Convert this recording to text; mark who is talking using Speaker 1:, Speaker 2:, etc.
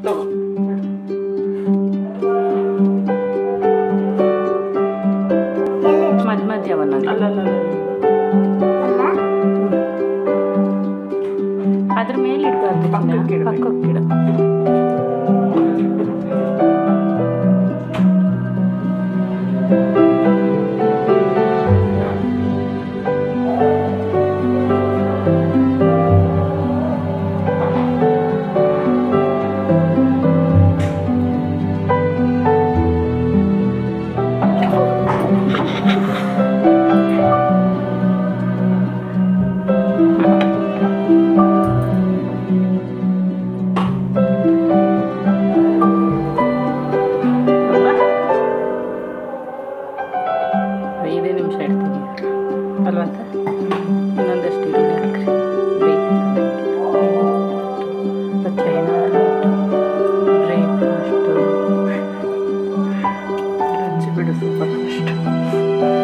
Speaker 1: ತಗೋ
Speaker 2: ಮಧ್ಯ ಮಧ್ಯ ಒಂದೊಂದು
Speaker 1: ಅಲ್ಲಲ್ಲ
Speaker 2: ಅದ್ರ ಮೇಲೆ ಇಡ್ಬಾರ್ದು ಚಿನ್ನ.
Speaker 1: ಪಕ್ಕಕ್ಕೆ ಇಡ್ಬೇಕು.
Speaker 2: ಪಕ್ಕಕ್ಕೆ ಇಡು ಐದೇ ನಿಮಿಷ ಇಡ್ತೀನಿ ಅಲ್ವಂತ ಇನ್ನೊಂದಷ್ಟು ಈರುಳ್ಳಿ ಹಾಕ್ರಿ ಬೇಕು ಮತ್ತೇನು ಬ್ರೇಕ್ಫಾಸ್ಟು
Speaker 1: ಹಂಚಿ ಬಿಡು ಸ್ವಲ್ಪ ಅಷ್ಟು